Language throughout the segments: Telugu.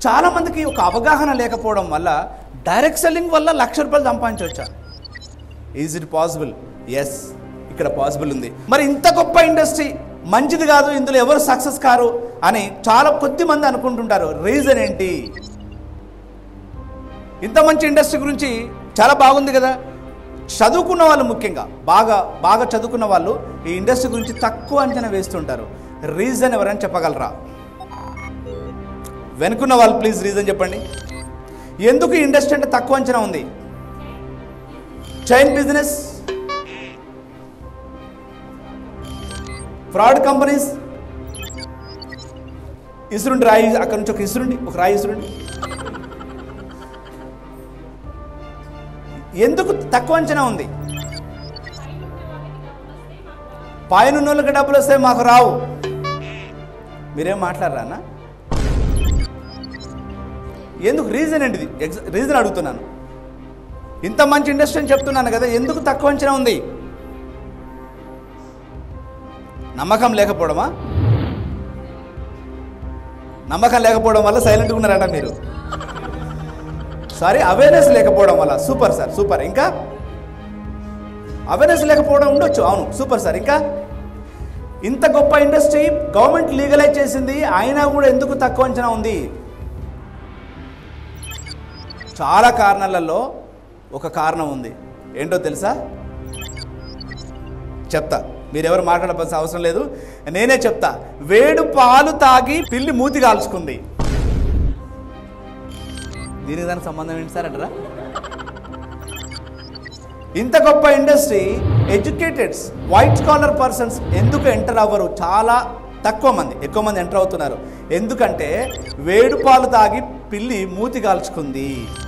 చాలా మందికి ఒక అవగాహన లేకపోవడం వల్ల డైరెక్ట్ సెల్లింగ్ వల్ల లక్ష రూపాయలు సంపాదించవచ్చా ఈజ్ ఇట్ పాసిబుల్ ఎస్ ఇక్కడ పాసిబుల్ ఉంది మరి ఇంత గొప్ప ఇండస్ట్రీ మంచిది కాదు ఇందులో ఎవరు సక్సెస్ కారు అని చాలా కొద్ది మంది అనుకుంటుంటారు రీజన్ ఏంటి ఇంత మంచి ఇండస్ట్రీ గురించి చాలా బాగుంది కదా చదువుకున్న వాళ్ళు ముఖ్యంగా బాగా బాగా చదువుకున్న వాళ్ళు ఈ ఇండస్ట్రీ గురించి తక్కువ అంచనా వేస్తుంటారు రీజన్ ఎవరైనా చెప్పగలరా వెనుకున్న వాళ్ళు ప్లీజ్ రీజన్ చెప్పండి ఎందుకు ఈ ఇండస్ట్రీ అంటే తక్కువ అంచనా ఉంది చైన్ బిజినెస్ ఫ్రాడ్ కంపెనీస్ ఇసురుండి రాయి అక్కడ నుంచి ఒక ఇసురుండి ఒక రాయి ఇసురుండి ఎందుకు తక్కువ అంచనా ఉంది పైన వాళ్ళకి డబ్బులు వస్తే మాకు రావు మీరేం మాట్లాడరా అన్న ఎందుకు రీజన్ ఏంటిది ఎగ్జ- రీజన్ అడుగుతున్నాను ఇంత మంచి ఇండస్ట్రీ అని చెప్తున్నాను కదా ఎందుకు తక్కువ అంచనా ఉంది నమ్మకం లేకపోవడమా నమ్మకం లేకపోవడం వల్ల సైలెంట్గా ఉన్నారట మీరు సారీ అవేర్నెస్ లేకపోవడం వల్ల సూపర్ సార్ సూపర్ ఇంకా అవేర్నెస్ లేకపోవడం ఉండొచ్చు అవును సూపర్ సార్ ఇంకా ఇంత గొప్ప ఇండస్ట్రీ గవర్నమెంట్ లీగలైజ్ చేసింది అయినా కూడా ఎందుకు తక్కువ అంచనా ఉంది చాలా కారణాలలో ఒక కారణం ఉంది ఏంటో తెలుసా చెప్తా మీరెవరు మాట్లాడవలసిన అవసరం లేదు నేనే చెప్తా వేడు పాలు తాగి పిల్లి మూతి కాల్చుకుంది దీనికి దానికి సంబంధం ఏంటి సార్ అంటారా ఇంత గొప్ప industry educateds white collar persons ఎందుకు ఎంటర్ అవ్వరు చాలా తక్కువ మంది ఎక్కువ మంది ఎంటర్ అవుతున్నారు ఎందుకంటే వేడు పాలు తాగి పిల్లి మూతి కాల్చుకుంది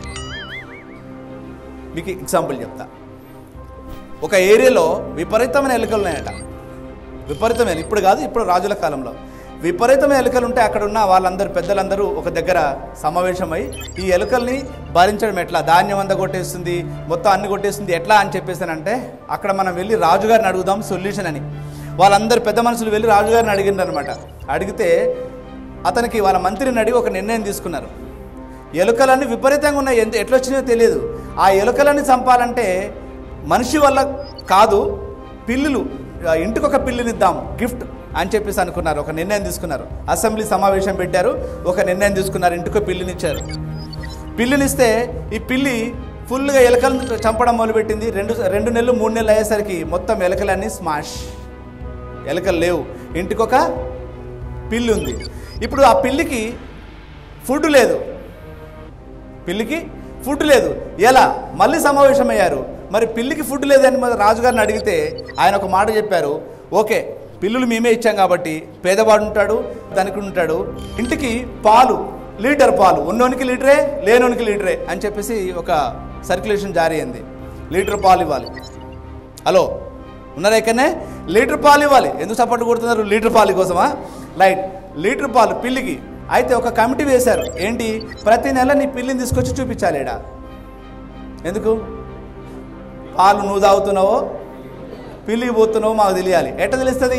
మీకు ఎగ్జాంపుల్ చెప్తా ఒక ఏరియాలో విపరీతమైన ఎలుకలు ఉన్నాయట విపరీతమైన ఇప్పుడు కాదు ఇప్పుడు రాజుల కాలంలో విపరీతమైన ఎలుకలు ఉంటే అక్కడ ఉన్న వాళ్ళందరూ పెద్దలందరూ ఒక దగ్గర సమావేశమై ఈ ఎలుకల్ని భరించడం ఎట్లా ధాన్యం అంతా కొట్టేస్తుంది మొత్తం అన్ని కొట్టేస్తుంది ఎట్లా అని చెప్పేసానంటే అక్కడ మనం వెళ్ళి రాజుగారిని అడుగుదాం సొల్యూషన్ అని వాళ్ళందరూ పెద్ద మనుషులు వెళ్ళి రాజుగారిని అడిగిండ్రు అనమాట అడిగితే అతనికి వాళ్ళ మంత్రిని అడిగి ఒక నిర్ణయం తీసుకున్నారు ఎలుకలన్నీ విపరీతంగా ఉన్నాయి ఎంత ఎట్లా వచ్చినాయో తెలియదు ఆ ఎలుకలన్నీ చంపాలంటే మనిషి వల్ల కాదు పిల్లులు ఆ, ఇంటికి ఒక పిల్లినిద్దాం గిఫ్ట్ అని చెప్పేసి అనుకున్నారు ఒక నిర్ణయం తీసుకున్నారు అసెంబ్లీ సమావేశం పెట్టారు ఒక నిర్ణయం తీసుకున్నారు ఇంటికి ఒక పిల్లినిచ్చారు పిల్లినిస్తే ఈ పిల్లి ఫుల్గా ఎలుకలను చంపడం మొదలుపెట్టింది రెండు రెండు నెలలు మూడు నెలలు అయ్యేసరికి మొత్తం ఎలుకలన్నీ స్మాష్ ఎలుకలు లేవు ఇంటికి ఒక పిల్లి ఉంది ఇప్పుడు ఆ పిల్లికి ఫుడ్ లేదు పిల్లికి ఫుడ్ లేదు ఎలా మళ్ళీ సమావేశమయ్యారు మరి పిల్లికి ఫుడ్ లేదని మరి రాజుగారిని అడిగితే ఆయన ఒక మాట చెప్పారు ఓకే పిల్లులు మేమే ఇచ్చాం కాబట్టి పేదవాడు ఉంటాడు దానికి ఉంటాడు ఇంటికి పాలు లీటర్ పాలు ఉన్నోనికి లీటరే లేనోనికి లీటరే అని చెప్పేసి ఒక సర్క్యులేషన్ జారీ అయింది లీటర్ పాలు ఇవ్వాలి హలో ఉన్నారా ఇక్కడనే లీటర్ పాలు ఇవ్వాలి ఎందుకు సపోర్ట్ కొడుతున్నారు లీటర్ పాలు కోసమా రైట్ లీటర్ పాలు పిల్లికి అయితే ఒక కమిటీ వేశారు ఏంటి ప్రతి నెల నీ పిల్లిని తీసుకొచ్చి చూపించాలి ఈడ ఎందుకు పాలు నువ్వు తాగుతున్నావో పిల్లికి పోతున్నావో మాకు తెలియాలి ఎట్ట తెలుస్తుంది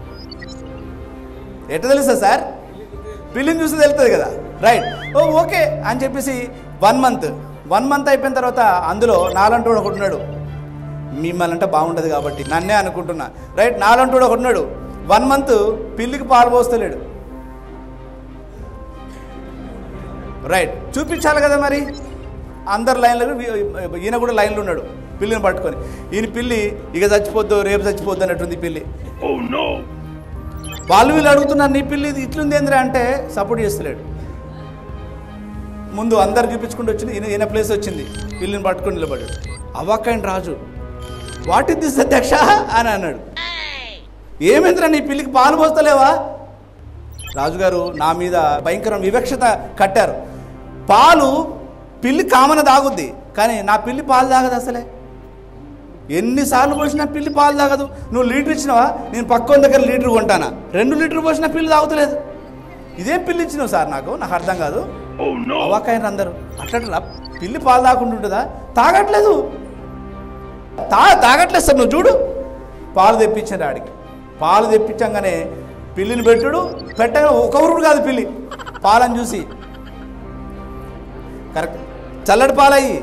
ఎట్ట తెలుస్తుంది సార్ పిల్లిని చూస్తే తెలుస్తుంది కదా రైట్ ఓ ఓకే అని చెప్పేసి వన్ మంత్ వన్ మంత్ అయిపోయిన తర్వాత అందులో నాలంటోడు ఒకటి ఉన్నాడు మిమ్మల్ని అంటే బాగుండదు కాబట్టి నన్నే అనుకుంటున్నా రైట్ నాలంటోడు ఒకటి ఉన్నాడు వన్ మంత్ పిల్లికి పాలు పోస్తలేడు రైట్ చూపించాలి కదా మరి అందరు లైన్లో ఈయన కూడా లైన్లో ఉన్నాడు పిల్లిని పట్టుకొని ఈయన పిల్లి ఇక చచ్చిపోద్దు రేపు చచ్చిపోద్దు అన్నట్టుంది ఈ పిల్లి వాళ్ళు వీళ్ళు అడుగుతున్నారు నీ పిల్లి ఇది ఇట్లుంది ఏంద్రా అంటే సపోర్ట్ చేస్తలేడు ముందు అందరు చూపించుకుంటూ వచ్చింది ఈయన ఈయన ప్లేస్ వచ్చింది పిల్లిని పట్టుకొని నిలబడ్డాడు అవ్వక్కైన రాజు వాట్ ఇస్ దిస్ అధ్యక్ష అని అన్నాడు ఏమైందిరా నీ పిల్లికి పాలు పోస్తలేవా రాజుగారు నా మీద భయంకర వివక్షత కట్టారు పాలు పిల్లి కామన తాగుద్ది కానీ నా పిల్లి పాలు తాగదు అసలే ఎన్నిసార్లు పోసినా పిల్లి పాలు తాగదు నువ్వు లీటర్ ఇచ్చినావా నేను పక్కన దగ్గర లీటర్ కొంటానా రెండు లీటర్ పోసినా పిల్లి తాగుతలేదు ఇదేం పిల్లి ఇచ్చినావు సార్ నాకు నాకు అర్థం కాదు అవాకాయన అందరు అట్లా పిల్లి పాలు తాగకుండా ఉంటుందా తాగట్లేదు తా తాగట్లేదు సార్ నువ్వు చూడు పాలు తెప్పించాడు ఆడికి పాలు తెప్పించంగానే పిల్లిని పెట్టుడు పెట్టగా ఒక ఊరుడు కాదు పిల్లి పాలను చూసి కరెక్ట్ చల్లటి పాలయ్యి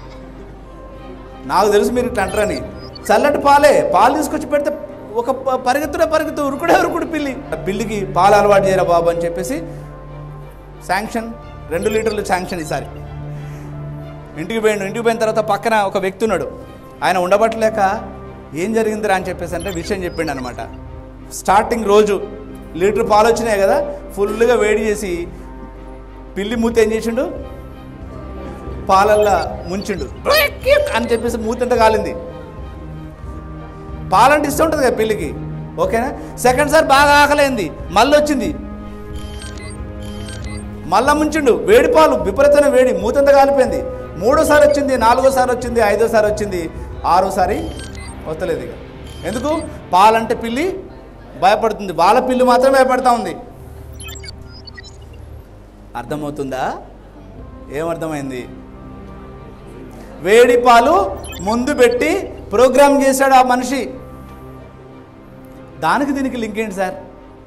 నాకు తెలుసు మీరు ఇట్లా అంటారని చల్లటి పాలే పాలు తీసుకొచ్చి పెడితే ఒక ప- పరిగెత్తుడే పరిగెత్తు ఉరుకుడే ఉరుకుడు పిల్లి ఆ పిల్లికి పాలు అలవాటు చేయరా బాబు అని చెప్పేసి శాంక్షన్ రెండు లీటర్లు శాంక్షన్ ఈసారి ఇంటికి పోయిండు ఇంటికి పోయిన తర్వాత పక్కన ఒక వ్యక్తి ఉన్నాడు ఆయన ఉండబట్టలేక ఏం జరిగిందిరా అని చెప్పేసి అంటే విషయం చెప్పిండు అనమాట స్టార్టింగ్ రోజు లీటర్ పాలు వచ్చినాయి కదా ఫుల్గా వేడి చేసి పిల్లి మూత ఏం చేసిండు పాలల్లా ముంచిండు అని చెప్పేసి మూతంత కాలింది పాలంటే ఇష్టం ఉంటుంది కదా పిల్లికి ఓకేనా సెకండ్ సార్ బాగా ఆకలైంది మళ్ళీ వచ్చింది మళ్ళా ముంచిండు వేడి పాలు విపరీతమైన వేడి మూతంతా కాలిపోయింది మూడోసారి వచ్చింది నాలుగోసారి వచ్చింది ఐదోసారి వచ్చింది ఆరోసారి వస్తలేదు ఇక ఎందుకు పాలంటే పిల్లి భయపడుతుంది వాళ్ళ పిల్లి మాత్రం భయపడతా ఉంది అర్థమవుతుందా ఏమర్థమైంది వేడి పాలు ముందు పెట్టి ప్రోగ్రామ్ చేశాడు ఆ మనిషి దానికి దీనికి లింక్ ఏంటి సార్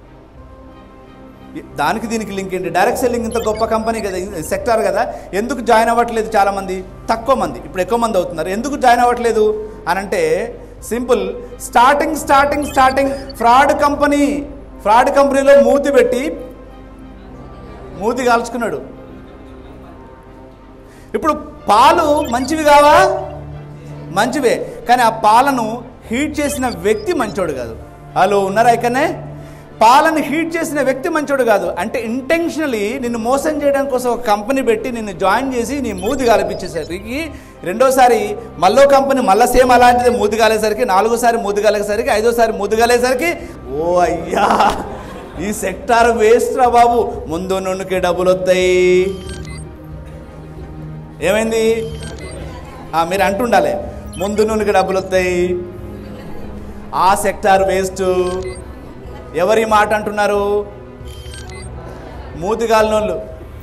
దానికి దీనికి లింక్ ఏంటి డైరెక్ట్ సెల్లింగ్ ఇంత గొప్ప కంపెనీ కదా సెక్టార్ కదా ఎందుకు జాయిన్ అవ్వట్లేదు చాలామంది తక్కువ మంది ఇప్పుడు ఎక్కువ మంది అవుతున్నారు ఎందుకు జాయిన్ అవ్వట్లేదు అని అంటే simple starting starting starting fraud company fraud కంపెనీలో మూతి పెట్టి మూతి కాల్చుకున్నాడు ఇప్పుడు పాలు మంచివి కావా మంచివే కానీ ఆ పాలను హీట్ చేసిన వ్యక్తి మంచోడు కాదు హలో ఉన్నారా ఇక్కడనే పాలను హీట్ చేసిన వ్యక్తి మంచోడు కాదు అంటే ఇంటెన్షనలీ నిన్ను మోసం చేయడం కోసం ఒక కంపెనీ పెట్టి నిన్ను జాయిన్ చేసి నీ మూతి కాలిపించేసరికి రెండోసారి మళ్ళో కంపెనీ మళ్ళీ సేమ్ అలాంటిది మూతి కాలేసరికి నాలుగోసారి మూతి కాలేసరికి ఐదోసారి మూతి కాలేసరికి ఓ అయ్యా ఈ సెక్టార్ వేస్ట్ రా బాబు ముందు నుండికి డబ్బులు వస్తాయి ఏమైంది ఆ, మీరు అంటుండాలి ముందు నుండికి డబ్బులు వస్తాయి ఆ సెక్టార్ వేస్ట్ ఎవరి మాట అంటున్నారు మూతిగాలినోళ్ళు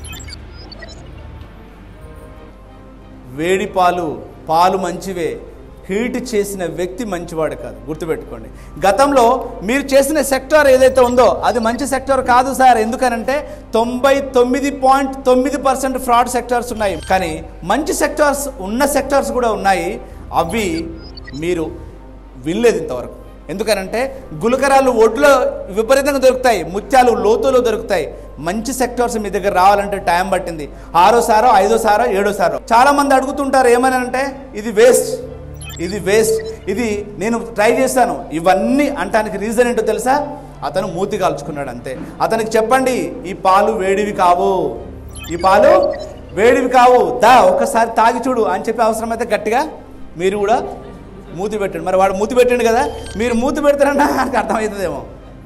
వేడి పాలు పాలు మంచివే హీట్ చేసిన వ్యక్తి మంచివాడు కాదు గుర్తుపెట్టుకోండి గతంలో మీరు చేసిన సెక్టార్ ఏదైతే ఉందో అది మంచి సెక్టార్ కాదు సార్ ఎందుకనంటే తొంభై తొమ్మిది పాయింట్ తొమ్మిది పర్సెంట్ ఫ్రాడ్ సెక్టార్స్ ఉన్నాయి కానీ మంచి సెక్టార్స్ ఉన్న సెక్టార్స్ కూడా ఉన్నాయి అవి మీరు వినలేదు ఇంతవరకు ఎందుకనంటే గులకరాలు ఒడ్లో విపరీతంగా దొరుకుతాయి ముత్యాలు లోతులో దొరుకుతాయి మంచి సెక్టార్స్ మీ దగ్గర రావాలంటే టైం పట్టింది ఆరోసారో ఐదోసారో ఏడోసారో చాలా మంది అడుగుతుంటారు ఏమని అంటే ఇది వేస్ట్ ఇది వేస్ట్ ఇది నేను ట్రై చేస్తాను ఇవన్నీ అంటానికి రీజన్ ఏంటో తెలుసా అతను మూతి కాల్చుకున్నాడు అంతే అతనికి చెప్పండి ఈ పాలు వేడివి కావు ఈ పాలు వేడివి కావు దా ఒక్కసారి తాగి చూడు అని చెప్పి అవసరమైతే గట్టిగా మీరు కూడా మూతి పెట్టండి మరి వాడు మూతి పెట్టండి కదా మీరు మూతి పెడతారన్నా నాకు అర్థమవుతుందేమో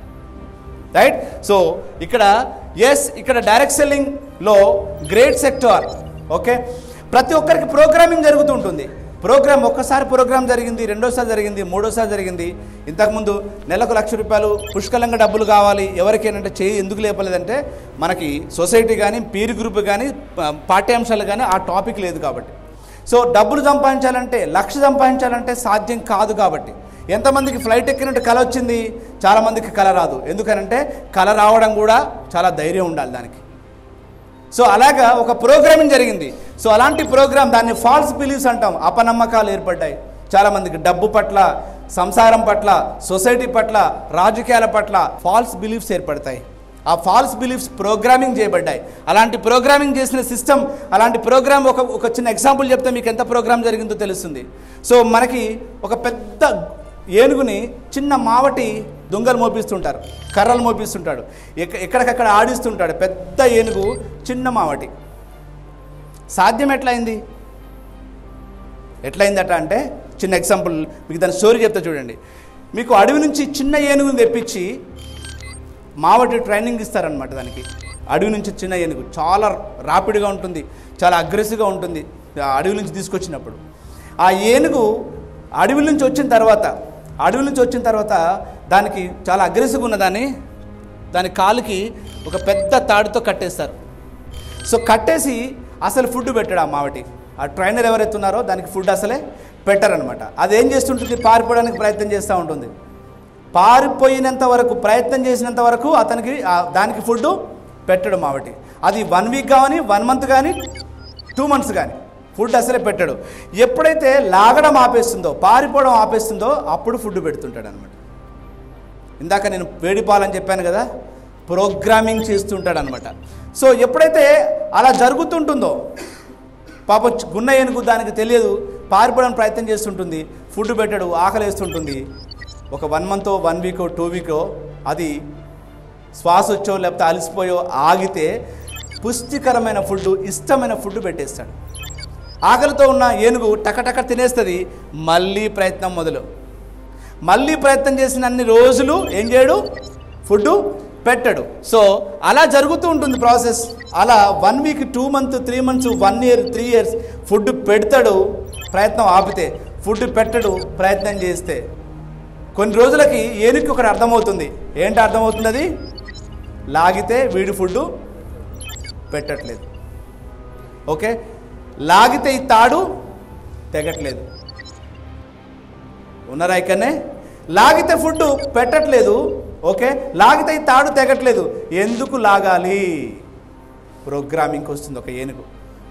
రైట్ సో ఇక్కడ ఎస్ ఇక్కడ డైరెక్ట్ సెల్లింగ్లో గ్రేట్ సెక్టార్ ఓకే ప్రతి ఒక్కరికి ప్రోగ్రామింగ్ జరుగుతూ ఉంటుంది ప్రోగ్రామ్ ఒక్కసారి ప్రోగ్రామ్ జరిగింది రెండోసారి జరిగింది మూడోసారి జరిగింది ఇంతకుముందు నెలకు లక్ష రూపాయలు పుష్కలంగా డబ్బులు కావాలి ఎవరికైనా చేయి ఎందుకు లేపలేదంటే మనకి సొసైటీ కానీ పీర్ గ్రూప్ కానీ ప- పాఠ్యాంశాలు కానీ ఆ టాపిక్ లేదు కాబట్టి సో డబ్బులు సంపాదించాలంటే లక్ష సంపాదించాలంటే సాధ్యం కాదు కాబట్టి ఎంతమందికి ఫ్లైట్ ఎక్కినట్టు కళ వచ్చింది చాలామందికి కళ రాదు ఎందుకనంటే కళ రావడం కూడా చాలా ధైర్యం ఉండాలి దానికి సో అలాగా ఒక ప్రోగ్రామింగ్ జరిగింది సో అలాంటి ప్రోగ్రామ్ దాన్ని ఫాల్స్ బిలీఫ్స్ అంటాం అపనమ్మకాలు ఏర్పడ్డాయి చాలామందికి డబ్బు పట్ల సంసారం పట్ల సొసైటీ పట్ల రాజకీయాల పట్ల ఫాల్స్ బిలీఫ్స్ ఏర్పడతాయి ఆ ఫాల్స్ బిలీఫ్స్ ప్రోగ్రామింగ్ చేయబడ్డాయి అలాంటి ప్రోగ్రామింగ్ చేసిన సిస్టమ్ అలాంటి ప్రోగ్రామ్ ఒక ఒక చిన్న ఎగ్జాంపుల్ చెప్తే మీకు ఎంత ప్రోగ్రామ్ జరిగిందో తెలుస్తుంది సో మనకి ఒక పెద్ద ఏనుగుని చిన్న మావటి దొంగలు మోపిస్తుంటారు కర్రలు మోపిస్తుంటాడు ఎక్క ఎక్కడికక్కడ ఆడిస్తుంటాడు పెద్ద ఏనుగు చిన్న మావటి సాధ్యం ఎట్లయింది ఎట్లయిందట అంటే చిన్న ఎగ్జాంపుల్ మీకు దాని స్టోరీ చెప్తా చూడండి మీకు అడవి నుంచి చిన్న ఏనుగుని తెప్పించి మావటి ట్రైనింగ్ ఇస్తారనమాట దానికి అడవి నుంచి చిన్న ఏనుగు చాలా రాపిడ్గా ఉంటుంది చాలా అగ్రెసివ్గా ఉంటుంది ఆ అడవి నుంచి తీసుకొచ్చినప్పుడు ఆ ఏనుగు అడవి నుంచి వచ్చిన తర్వాత అడవి నుంచి వచ్చిన తర్వాత దానికి చాలా అగ్రెసివ్గా ఉన్నదాన్ని దాని కాలుకి ఒక పెద్ద తాడుతో కట్టేస్తారు సో కట్టేసి అసలు ఫుడ్ పెట్టాడు ఆ మావటి ఆ ట్రైనర్ ఎవరైతే ఉన్నారో దానికి ఫుడ్ అసలే పెట్టారనమాట అది ఏం చేస్తుంటుంది పారిపోవడానికి ప్రయత్నం చేస్తూ ఉంటుంది పారిపోయినంత వరకు ప్రయత్నం చేసినంత వరకు అతనికి ఆ దానికి ఫుడ్ పెట్టడం మావటి అది వన్ వీక్ కానీ వన్ మంత్ కానీ టూ టూ మంత్స్ కానీ ఫుడ్ అసలే పెట్టాడు ఎప్పుడైతే లాగడం ఆపేస్తుందో పారిపోవడం ఆపేస్తుందో అప్పుడు ఫుడ్ పెడుతుంటాడు అనమాట ఇందాక నేను వేడిపాలని చెప్పాను కదా ప్రోగ్రామింగ్ చేస్తుంటాడు అనమాట సో ఎప్పుడైతే అలా జరుగుతుంటుందో పాప గున్న ఏనుగు దానికి తెలియదు పారిపోవడానికి ప్రయత్నం చేస్తుంటుంది ఫుడ్ పెట్టాడు ఆకలి వేస్తుంటుంది ఒక వన్ మంతో వన్ వీకో టూ వీకో అది శ్వాస వచ్చో లేకపోతే అలసిపోయో ఆగితే పుష్టికరమైన ఫుడ్ ఇష్టమైన ఫుడ్ పెట్టేస్తాడు ఆకలితో ఉన్న ఏనుగు టకటక తినేస్తుంది మళ్ళీ ప్రయత్నం మొదలు మళ్ళీ ప్రయత్నం చేసిన అన్ని రోజులు ఏం చేయడు ఫుడ్ పెట్టడు సో అలా జరుగుతూ ఉంటుంది ప్రాసెస్ అలా one week two month three months one year three years food పెడతాడు ప్రయత్నం ఆపితే ఫుడ్ పెట్టడు ప్రయత్నం చేస్తే కొన్ని రోజులకి ఏనుగుకి ఒకటి అర్థమవుతుంది ఏంటి అర్థమవుతుంది అది లాగితే వీడి ఫుడ్ పెట్టట్లేదు ఓకే లాగితే ఈ తాడు తెగట్లేదు ఉన్నారా ఇక్కడనే లాగితే ఫుడ్ పెట్టట్లేదు ఓకే లాగితే ఈ తాడు తెగట్లేదు ఎందుకు లాగాలి ప్రోగ్రామింగ్కి వస్తుంది ఒక ఏనుగు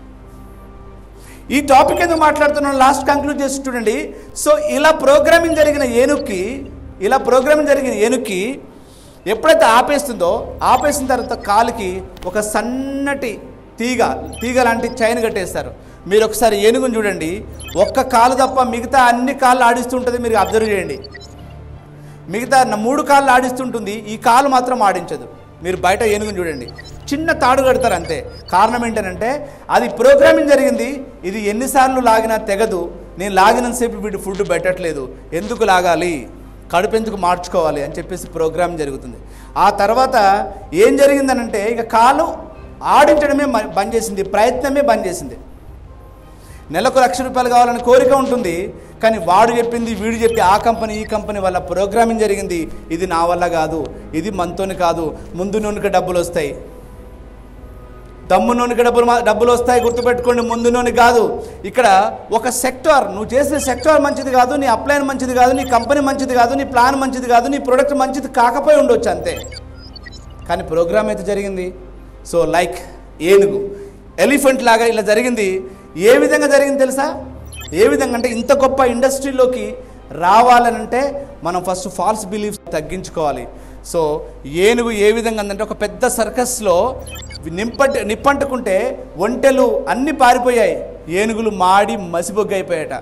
ఈ టాపిక్ ఎందుకు మాట్లాడుతున్నాను లాస్ట్ కంక్లూడ్ చేసి చూడండి సో ఇలా ప్రోగ్రామింగ్ జరిగిన ఏనుక్కి ఇలా ప్రోగ్రామింగ్ జరిగిన ఏనుక్కి ఎప్పుడైతే ఆపేస్తుందో ఆపేసిన తర్వాత కాలుకి ఒక సన్నటి తీగ తీగ లాంటి చైన్ కట్టేస్తారు మీరు ఒకసారి ఏనుగుని చూడండి ఒక్క కాలు తప్ప మిగతా అన్ని కాళ్ళు ఆడిస్తుంటుంది మీరు అబ్జర్వ్ చేయండి మిగతా న- మూడు కాళ్ళు ఆడిస్తుంటుంది ఈ కాలు మాత్రం ఆడించదు మీరు బయట ఏనుగుని చూడండి చిన్న తాడు కడతారు అంతే కారణం ఏంటంటే అది ప్రోగ్రామింగ్ జరిగింది ఇది ఎన్నిసార్లు లాగినా తెగదు నేను లాగినంతసేపు వీడు ఫుడ్ పెట్టట్లేదు ఎందుకు లాగాలి కడుపు ఎందుకు మార్చుకోవాలి అని చెప్పేసి ప్రోగ్రామ్ జరుగుతుంది ఆ తర్వాత ఏం జరిగిందనంటే ఇక కాలు ఆడించడమే మ- బంద్ చేసింది ప్రయత్నమే బంద్ చేసింది నెలకు లక్ష రూపాయలు కావాలని కోరిక ఉంటుంది కానీ వాడు చెప్పింది వీడు చెప్పి ఆ కంపెనీ ఈ కంపెనీ వల్ల ప్రోగ్రామింగ్ జరిగింది ఇది నా వల్ల కాదు ఇది మనతోని కాదు ముందు నూనెకి డబ్బులు వస్తాయి దమ్ము నూనెకి డబ్బులు మా- డబ్బులు వస్తాయి గుర్తుపెట్టుకోండి ముందు నూనె కాదు ఇక్కడ ఒక సెక్టార్ నువ్వు చేసిన సెక్టార్ మంచిది కాదు నీ అప్లైన్ మంచిది కాదు నీ కంపెనీ మంచిది కాదు నీ ప్లాన్ మంచిది కాదు నీ ప్రొడక్ట్ మంచిది కాకపోయి ఉండొచ్చు అంతే కానీ ప్రోగ్రామ్ అయితే జరిగింది సో లైక్ ఏనుగు ఎలిఫెంట్ లాగా ఇలా జరిగింది ఏ విధంగా జరిగింది తెలుసా ఏ విధంగా అంటే ఇంత గొప్ప ఇండస్ట్రీలోకి రావాలనంటే మనం ఫస్ట్ ఫాల్స్ బిలీఫ్స్ తగ్గించుకోవాలి సో ఏనుగు ఏ విధంగా ఉందంటే ఒక పెద్ద సర్కస్లో నింపట్ నిప్పంటుకుంటే ఒంటెలు అన్నీ పారిపోయాయి ఏనుగులు మాడి మసిబొగ్గైపోయాట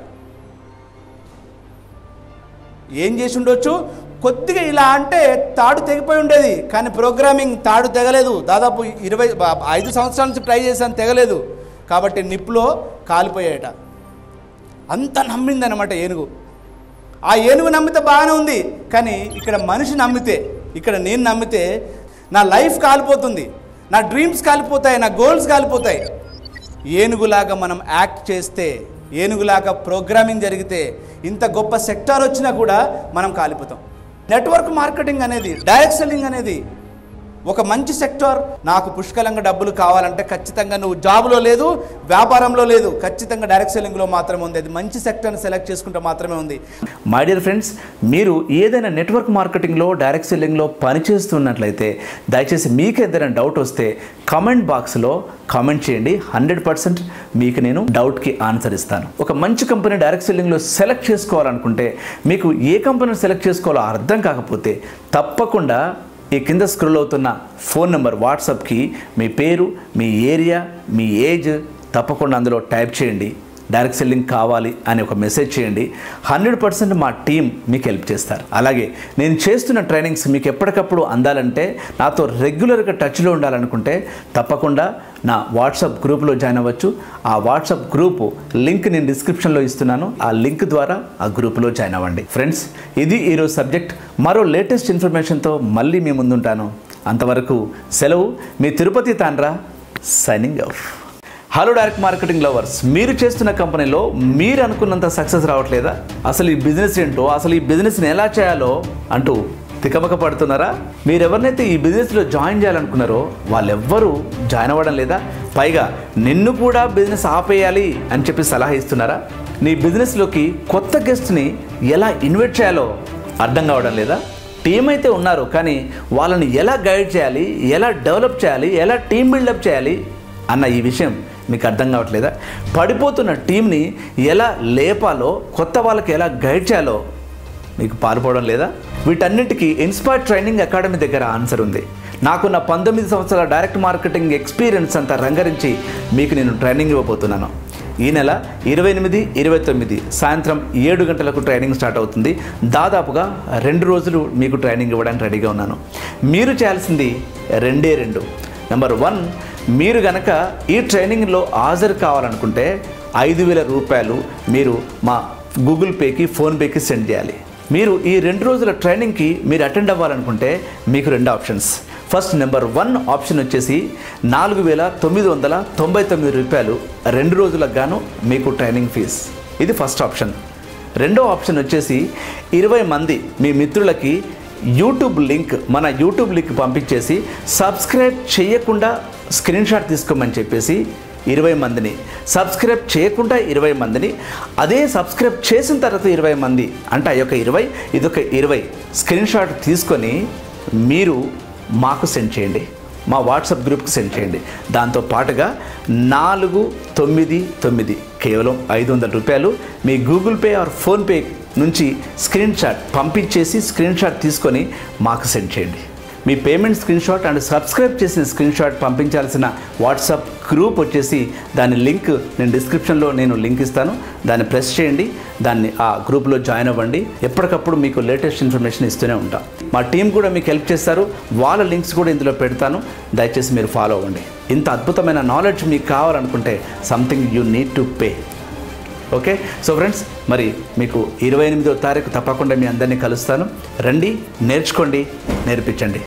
ఏం చేసి ఉండొచ్చు కొద్దిగా ఇలా అంటే తాడు తెగిపోయి ఉండేది కానీ ప్రోగ్రామింగ్ తాడు తెగలేదు దాదాపు ఇరవై బ- ఐదు సంవత్సరాల నుంచి ట్రై చేశాను తెగలేదు కాబట్టి నిప్పులో కాలిపోయాయట అంత నమ్మిందనమాట ఏనుగు ఆ ఏనుగు నమ్మితే బాగానే ఉంది కానీ ఇక్కడ మనిషి నమ్మితే ఇక్కడ నేను నమ్మితే నా లైఫ్ కాలిపోతుంది నా డ్రీమ్స్ కాలిపోతాయి నా గోల్స్ కాలిపోతాయి ఏనుగులాగా మనం యాక్ట్ చేస్తే ఏనుగులాగా ప్రోగ్రామింగ్ జరిగితే ఇంత గొప్ప సెక్టార్ వచ్చినా కూడా మనం కాలిపోతాం నెట్వర్క్ మార్కెటింగ్ అనేది డైరెక్ట్ సెల్లింగ్ అనేది ఒక మంచి సెక్టార్ నాకు పుష్కలంగా డబ్బులు కావాలంటే ఖచ్చితంగా నువ్వు జాబ్లో లేదు వ్యాపారంలో లేదు ఖచ్చితంగా డైరెక్ట్ సెల్లింగ్లో మాత్రమే ఉంది అది మంచి సెక్టర్ని సెలెక్ట్ చేసుకుంటే మాత్రమే ఉంది మై డియర్ ఫ్రెండ్స్ మీరు ఏదైనా నెట్వర్క్ మార్కెటింగ్లో డైరెక్ట్ సెల్లింగ్లో పనిచేస్తున్నట్లయితే దయచేసి మీకు ఏదైనా డౌట్ వస్తే కామెంట్ బాక్స్లో కామెంట్ చేయండి హండ్రెడ్ పర్సెంట్ మీకు నేను డౌట్కి ఆన్సర్ ఇస్తాను ఒక మంచి కంపెనీ డైరెక్ట్ సెల్లింగ్లో సెలెక్ట్ చేసుకోవాలనుకుంటే మీకు ఏ కంపెనీని సెలెక్ట్ చేసుకోవాలో అర్థం కాకపోతే తప్పకుండా ఈ కింద స్క్రోల్ అవుతున్న ఫోన్ నెంబర్ వాట్సాప్కి మీ పేరు మీ ఏరియా మీ ఏజ్ తప్పకుండా అందులో టైప్ చేయండి డైరెక్ట్ సెల్లింగ్ కావాలి అని ఒక మెసేజ్ చేయండి హండ్రెడ్ పర్సెంట్ మా టీం మీకు హెల్ప్ చేస్తారు అలాగే నేను చేస్తున్న ట్రైనింగ్స్ మీకు ఎప్పటికప్పుడు అందాలంటే నాతో రెగ్యులర్గా టచ్లో ఉండాలనుకుంటే తప్పకుండా నా వాట్సాప్ గ్రూప్లో జాయిన్ అవ్వచ్చు ఆ వాట్సాప్ గ్రూప్ లింక్ నేను డిస్క్రిప్షన్లో ఇస్తున్నాను ఆ లింక్ ద్వారా ఆ గ్రూప్లో జాయిన్ అవ్వండి ఫ్రెండ్స్ ఇది ఈరోజు సబ్జెక్ట్ మరో లేటెస్ట్ ఇన్ఫర్మేషన్తో మళ్ళీ మీ ముందుంటాను అంతవరకు సెలవు మీ Tirupati Tandra signing off hello direct marketing lovers మీరు చేస్తున్న కంపెనీలో మీరు అనుకున్నంత సక్సెస్ రావట్లేదా అసలు ఈ బిజినెస్ ఏంటో అసలు ఈ బిజినెస్ని ఎలా చేయాలో అంటూ తికమక పడుతున్నారా మీరు ఎవరినైతే ఈ బిజినెస్లో జాయిన్ చేయాలనుకున్నారో వాళ్ళెవ్వరూ జాయిన్ అవ్వడం లేదా పైగా నిన్ను కూడా బిజినెస్ ఆపేయాలి అని చెప్పి సలహా ఇస్తున్నారా నీ బిజినెస్లోకి కొత్త గెస్ట్ని ఎలా ఇన్వైట్ చేయాలో అర్థం కావడం లేదా టీం అయితే ఉన్నారు కానీ వాళ్ళని ఎలా గైడ్ చేయాలి ఎలా డెవలప్ చేయాలి ఎలా టీం బిల్డప్ చేయాలి అన్న ఈ విషయం మీకు అర్థం కావట్లేదా పడిపోతున్న టీంని ఎలా లేపాలో కొత్త వాళ్ళకి ఎలా గైడ్ చేయాలో మీకు పాల్పోవడం లేదా వీటన్నిటికీ ఇన్స్పైర్ ట్రైనింగ్ అకాడమీ దగ్గర ఆన్సర్ ఉంది నాకున్న పంతొమ్మిది సంవత్సరాల డైరెక్ట్ మార్కెటింగ్ ఎక్స్పీరియన్స్ అంతా రంగరించి మీకు నేను ట్రైనింగ్ ఇవ్వబోతున్నాను ఈ నెల ఇరవై ఎనిమిది ఇరవై తొమ్మిది సాయంత్రం ఏడు గంటలకు ట్రైనింగ్ స్టార్ట్ అవుతుంది దాదాపుగా రెండు రోజులు మీకు ట్రైనింగ్ ఇవ్వడానికి రెడీగా ఉన్నాను మీరు చేయాల్సింది రెండే రెండు నెంబర్ వన్ మీరు గనక ఈ ట్రైనింగ్లో హాజరు కావాలనుకుంటే ఐదు వేల రూపాయలు మీరు మా గూగుల్ పేకి ఫోన్పేకి సెండ్ చేయాలి మీరు ఈ రెండు రోజుల ట్రైనింగ్కి మీరు అటెండ్ అవ్వాలనుకుంటే మీకు రెండు options first number one option వచ్చేసి నాలుగు వేల తొమ్మిది వందల తొంభై తొమ్మిది రూపాయలు రెండు రోజులకు గాను మీకు ట్రైనింగ్ ఫీజ్ ఇది ఫస్ట్ ఆప్షన్ రెండో ఆప్షన్ వచ్చేసి ఇరవై మంది మీ మిత్రులకి యూట్యూబ్ లింక్ మన యూట్యూబ్ లింక్ పంపించేసి సబ్స్క్రైబ్ చేయకుండా స్క్రీన్ షాట్ తీసుకోమని చెప్పేసి ఇరవై మందిని సబ్స్క్రైబ్ చేయకుండా ఇరవై మందిని అదే సబ్స్క్రైబ్ చేసిన తర్వాత ఇరవై మంది అంటే ఆ యొక్క ఇరవై ఇదొక ఇరవై స్క్రీన్ షాట్ తీసుకొని మీరు మాకు సెండ్ చేయండి మా వాట్సాప్ గ్రూప్కి సెండ్ చేయండి దాంతో పాటుగా నాలుగు తొమ్మిది తొమ్మిది కేవలం ఐదు వందల రూపాయలు మీ గూగుల్ పే ఆర్ ఫోన్పే నుంచి స్క్రీన్ షాట్ పంపించేసి స్క్రీన్ షాట్ తీసుకొని మాకు సెండ్ చేయండి మీ payment screenshot and subscribe చేసిన స్క్రీన్ షాట్ పంపించాల్సిన వాట్సాప్ గ్రూప్ వచ్చేసి దాని లింక్ నేను డిస్క్రిప్షన్లో నేను లింక్ ఇస్తాను దాన్ని ప్రెస్ చేయండి దాన్ని ఆ గ్రూప్లో జాయిన్ అవ్వండి ఎప్పటికప్పుడు మీకు లేటెస్ట్ ఇన్ఫర్మేషన్ ఇస్తూనే ఉంటాం మా టీం కూడా మీకు హెల్ప్ చేస్తారు వాళ్ళ లింక్స్ కూడా ఇందులో పెడతాను దయచేసి మీరు ఫాలో అవ్వండి ఇంత అద్భుతమైన నాలెడ్జ్ మీకు కావాలనుకుంటే something you need to pay okay so friends మరి మీకు ఇరవై ఎనిమిదో తారీఖు తప్పకుండా మీ అందరినీ కలుస్తాను రండి నేర్చుకోండి నేర్పించండి